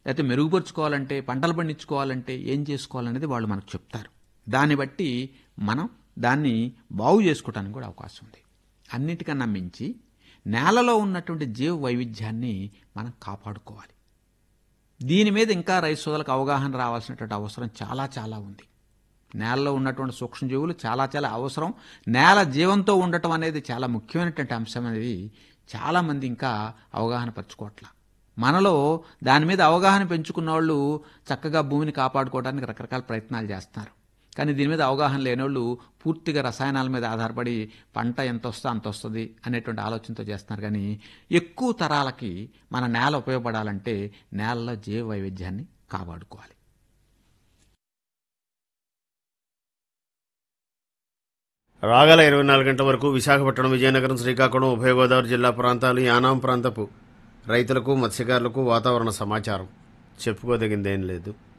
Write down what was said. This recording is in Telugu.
లేకపోతే మెరుగుపరుచుకోవాలంటే పంటలు పండించుకోవాలంటే ఏం చేసుకోవాలనేది వాళ్ళు మనకు చెప్తారు దాన్ని బట్టి మనం దాన్ని బాగు చేసుకోవడానికి కూడా అవకాశం ఉంది అన్నిటికన్నా మించి నేలలో ఉన్నటువంటి జీవ వైవిధ్యాన్ని మనం కాపాడుకోవాలి దీని మీద ఇంకా రైతు సోదరులకు అవగాహన రావాల్సినటువంటి అవసరం చాలా చాలా ఉంది నేలలో ఉన్నటువంటి సూక్ష్మజీవులు చాలా చాలా అవసరం నేల జీవంతో ఉండటం అనేది చాలా ముఖ్యమైనటువంటి అంశం అనేది చాలామంది ఇంకా అవగాహన పరచుకోవట్ల మనలో దాని మీద అవగాహన పెంచుకున్న వాళ్ళు చక్కగా భూమిని కాపాడుకోవడానికి రకరకాల ప్రయత్నాలు చేస్తున్నారు కానీ దీని మీద అవగాహన లేనోళ్ళు పూర్తిగా రసాయనాల మీద ఆధారపడి పంట ఎంత వస్తే అంత వస్తుంది అనేటువంటి ఆలోచనతో చేస్తున్నారు కానీ ఎక్కువ తరాలకి మన నేల ఉపయోగపడాలంటే నేలలో జీవ వైవిధ్యాన్ని కాపాడుకోవాలి రాగల ఇరవై నాలుగు గంటల వరకు విశాఖపట్నం విజయనగరం శ్రీకాకుళం ఉభయ గోదావరి జిల్లా ప్రాంతాలు యానాం ప్రాంతపు రైతులకు మత్స్యకారులకు వాతావరణ సమాచారం చెప్పుకోదగిందేం లేదు